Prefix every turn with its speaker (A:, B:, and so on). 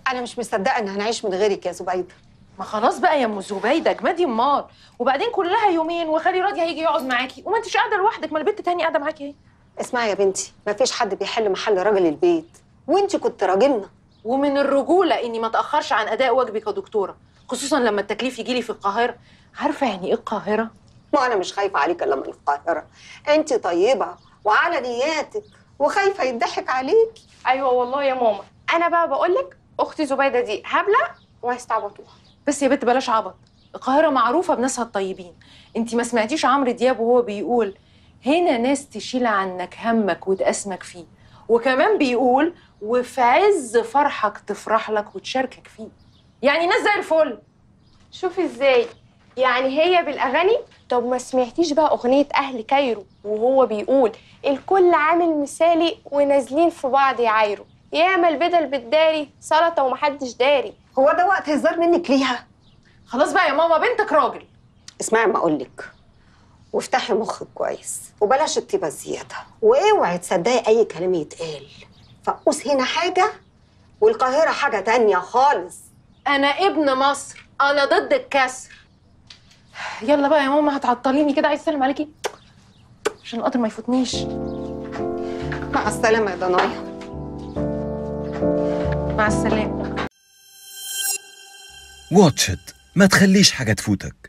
A: انا مش مصدقه ان هنعيش من غيرك يا زبيده
B: ما خلاص بقى يا ام زبيده اجمدي امال وبعدين كلها يومين وخلي راضي هيجي يقعد معاكي وما انتش قاعده لوحدك ما البنت تاني قاعده معاكي اهي
A: اسمعي يا بنتي ما فيش حد بيحل محل راجل البيت وانت كنت راجلنا
B: ومن الرجوله اني ما اتاخرش عن اداء واجبي كدكتوره خصوصا لما التكليف يجي لي في القاهره عارفه يعني ايه القاهره
A: ما انا مش خايفه عليك الا من القاهره انت طيبه وعلى نياتك وخايفه يضحك عليكي
C: ايوه والله يا ماما انا بقى بقول لك اختي زبيده دي هبله وهيستعبطوها
B: بس يا بنت بلاش عبط القاهره معروفه بناسها الطيبين انت ما سمعتيش عمرو دياب وهو بيقول هنا ناس تشيل عنك همك وتقسمك فيه وكمان بيقول وفي عز فرحك تفرح لك وتشاركك فيه يعني ناس زي الفل
C: شوفي ازاي يعني هي بالاغاني طب ما سمعتيش بقى اغنيه اهل كايرو وهو بيقول الكل عامل مثالي ونازلين في بعض يعايروا ياما البدل بتداري سلطه ومحدش داري
A: هو ده وقت هزار منك ليها
B: خلاص بقى يا ماما بنتك راجل
A: اسمعي ما اقول لك وافتحي مخك كويس وبلاش الطيبه الزياده واوعي تصدقي اي كلام يتقال فقوس هنا حاجه والقاهره حاجه تانية خالص
B: انا ابن مصر انا ضد الكسر يلا بقى يا ماما هتعطليني كده عايز اسلم عليكي عشان القطر ما يفوتنيش
A: مع السلامه يا ضنايا
B: مع السلامه
D: واتش إت ما تخليش حاجة تفوتك